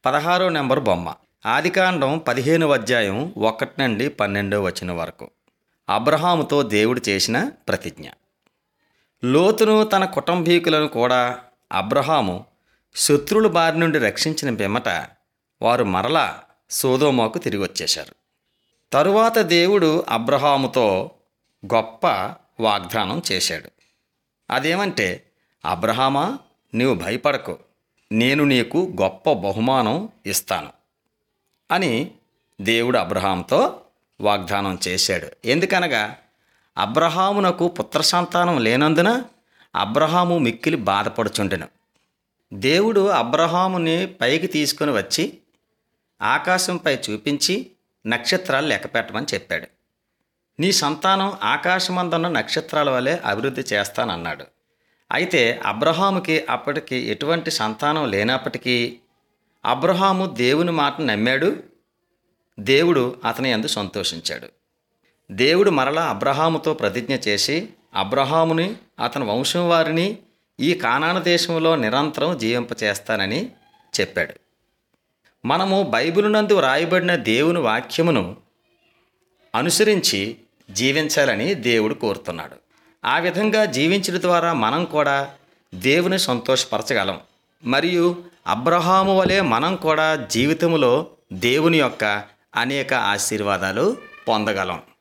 పదహారో నెంబర్ బొమ్మ ఆదికాండం పదిహేను అధ్యాయం ఒకటి నుండి పన్నెండో వచ్చిన వరకు అబ్రహాముతో దేవుడు చేసిన ప్రతిజ్ఞ లోతును తన కుటుంబీకులను కూడా అబ్రహాము శత్రువుల బారి నుండి రక్షించిన పిమ్మట వారు మరలా సోదోమాకు తిరిగి వచ్చేశారు తరువాత దేవుడు అబ్రహాముతో గొప్ప వాగ్దానం చేశాడు అదేమంటే అబ్రహామా నీవు భయపడకు నేను నీకు గొప్ప బహుమానం ఇస్తాను అని దేవుడు అబ్రహాంతో వాగ్దానం చేశాడు ఎందుకనగా అబ్రహామునకు పుత్ర సంతానం లేనందున అబ్రహాము మిక్కిలి బాధపడుచుండెను దేవుడు అబ్రహాముని పైకి తీసుకుని వచ్చి ఆకాశంపై చూపించి నక్షత్రాలు లెక్కపెట్టమని చెప్పాడు నీ సంతానం ఆకాశమందున్న నక్షత్రాల వలె అభివృద్ధి చేస్తానన్నాడు అయితే అబ్రహాముకి అప్పటికి ఎటువంటి సంతానం లేనప్పటికీ అబ్రహాము దేవుని మాటను నమ్మాడు దేవుడు అతని యందు సంతోషించాడు దేవుడు మరలా అబ్రహాముతో ప్రతిజ్ఞ చేసి అబ్రహాముని అతని వంశం వారిని ఈ కానాన దేశంలో నిరంతరం జీవింపచేస్తానని చెప్పాడు మనము బైబిల్ నందు రాయబడిన దేవుని వాక్యమును అనుసరించి జీవించాలని దేవుడు కోరుతున్నాడు ఆ విధంగా జీవించడం ద్వారా మనం కూడా దేవుని సంతోషపరచగలం మరియు అబ్రహాము వలె మనం కూడా జీవితంలో దేవుని యొక్క అనేక ఆశీర్వాదాలు పొందగలం